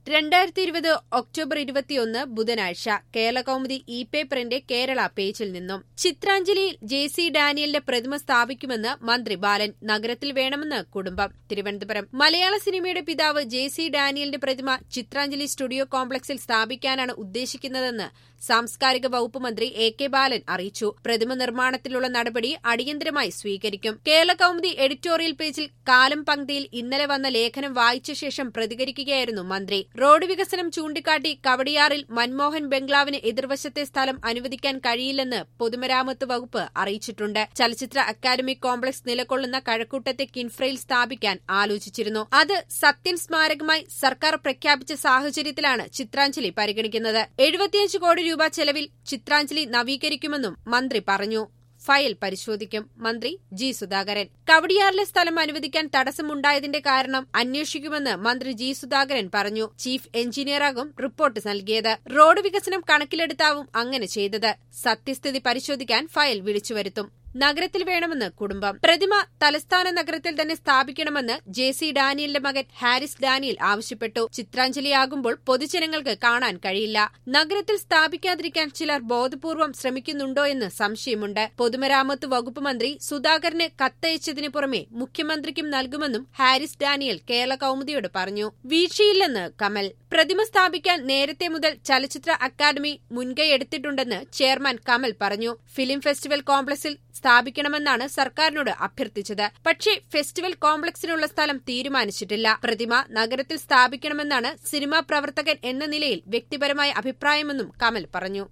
രണ്ടായിരത്തി ഇരുപത് ഒക്ടോബർ ഇരുപത്തിയൊന്ന് ബുധനാഴ്ച കേരള കൗമുദി ഇ പേപ്പറിന്റെ കേരള പേജിൽ നിന്നും ചിത്രാഞ്ജലിയിൽ ജെ സി ഡാനിയലിന്റെ പ്രതിമ സ്ഥാപിക്കുമെന്ന് മന്ത്രി ബാലൻ നഗരത്തിൽ വേണമെന്ന് കുടുംബം തിരുവനന്തപുരം മലയാള സിനിമയുടെ പിതാവ് ജെ സി ഡാനിയലിന്റെ പ്രതിമ ചിത്രാഞ്ജലി സ്റ്റുഡിയോ കോംപ്ലക്സിൽ സ്ഥാപിക്കാനാണ് ഉദ്ദേശിക്കുന്നതെന്ന് സാംസ്കാരിക വകുപ്പ് മന്ത്രി എ കെ ബാലൻ അറിയിച്ചു പ്രതിമ നിർമ്മാണത്തിലുള്ള നടപടി അടിയന്തരമായി സ്വീകരിക്കും കേരള കൗമുദി എഡിറ്റോറിയൽ പേജിൽ കാലം പങ്ക്തിയിൽ ഇന്നലെ വന്ന ലേഖനം വായിച്ച ശേഷം പ്രതികരിക്കുകയായിരുന്നു മന്ത്രി റോഡ് വികസനം ചൂണ്ടിക്കാട്ടി കവടിയാറിൽ മൻമോഹൻ ബംഗ്ലാവിന് എതിർവശത്തെ സ്ഥലം അനുവദിക്കാൻ കഴിയില്ലെന്ന് പൊതുമരാമത്ത് വകുപ്പ് അറിയിച്ചിട്ടുണ്ട് ചലച്ചിത്ര അക്കാദമി കോംപ്ലക്സ് നിലകൊള്ളുന്ന കഴക്കൂട്ടത്തെ കിൻഫ്രയിൽ സ്ഥാപിക്കാൻ ആലോചിച്ചിരുന്നു അത് സത്യൻ സ്മാരകമായി സർക്കാർ പ്രഖ്യാപിച്ച സാഹചര്യത്തിലാണ് ചിത്രാഞ്ജലി പരിഗണിക്കുന്നത് എഴുപത്തിയഞ്ച് കോടി രൂപ ചെലവിൽ ചിത്രാഞ്ജലി നവീകരിക്കുമെന്നും മന്ത്രി പറഞ്ഞു ഫയൽ പരിശോധിക്കും മന്ത്രി ജി സുധാകരൻ കവടിയാറിലെ സ്ഥലം അനുവദിക്കാൻ തടസ്സമുണ്ടായതിന്റെ കാരണം അന്വേഷിക്കുമെന്ന് മന്ത്രി ജി സുധാകരൻ പറഞ്ഞു ചീഫ് എഞ്ചിനീയറാകും റിപ്പോർട്ട് നൽകിയത് റോഡ് വികസനം കണക്കിലെടുത്താവും അങ്ങനെ ചെയ്തത് സത്യസ്ഥിതി പരിശോധിക്കാൻ ഫയൽ വിളിച്ചുവരുത്തും നഗരത്തിൽ വേണമെന്ന് കുടുംബം പ്രതിമ തലസ്ഥാന നഗരത്തിൽ തന്നെ സ്ഥാപിക്കണമെന്ന് ജെ സി ഡാനിയലിന്റെ മകൻ ഹാരിസ് ഡാനിയൽ ആവശ്യപ്പെട്ടു ചിത്രാഞ്ജലിയാകുമ്പോൾ പൊതുജനങ്ങൾക്ക് കാണാൻ കഴിയില്ല നഗരത്തിൽ സ്ഥാപിക്കാതിരിക്കാൻ ചിലർ ബോധപൂർവം ശ്രമിക്കുന്നുണ്ടോ എന്ന് സംശയമുണ്ട് പൊതുമരാമത്ത് വകുപ്പ് മന്ത്രി സുധാകരന് കത്തയച്ചതിനു പുറമെ മുഖ്യമന്ത്രിക്കും നൽകുമെന്നും ഹാരിസ് ഡാനിയൽ കേരള കൌമുദിയോട് പറഞ്ഞു വീഴ്ചയില്ലെന്ന് കമൽ പ്രതിമ സ്ഥാപിക്കാൻ നേരത്തെ മുതൽ ചലച്ചിത്ര അക്കാദമി മുൻകൈയെടുത്തിട്ടുണ്ടെന്ന് ചെയർമാൻ കമൽ പറഞ്ഞു ഫിലിം ഫെസ്റ്റിവൽ കോംപ്ലക്സിൽ സ്ഥാപിക്കണമെന്നാണ് സർക്കാരിനോട് അഭ്യർത്ഥിച്ചത് പക്ഷേ ഫെസ്റ്റിവൽ കോംപ്ലക്സിനുള്ള സ്ഥലം തീരുമാനിച്ചിട്ടില്ല പ്രതിമ നഗരത്തിൽ സ്ഥാപിക്കണമെന്നാണ് സിനിമാ പ്രവർത്തകൻ എന്ന നിലയിൽ വ്യക്തിപരമായ അഭിപ്രായമെന്നും കമൽ പറഞ്ഞു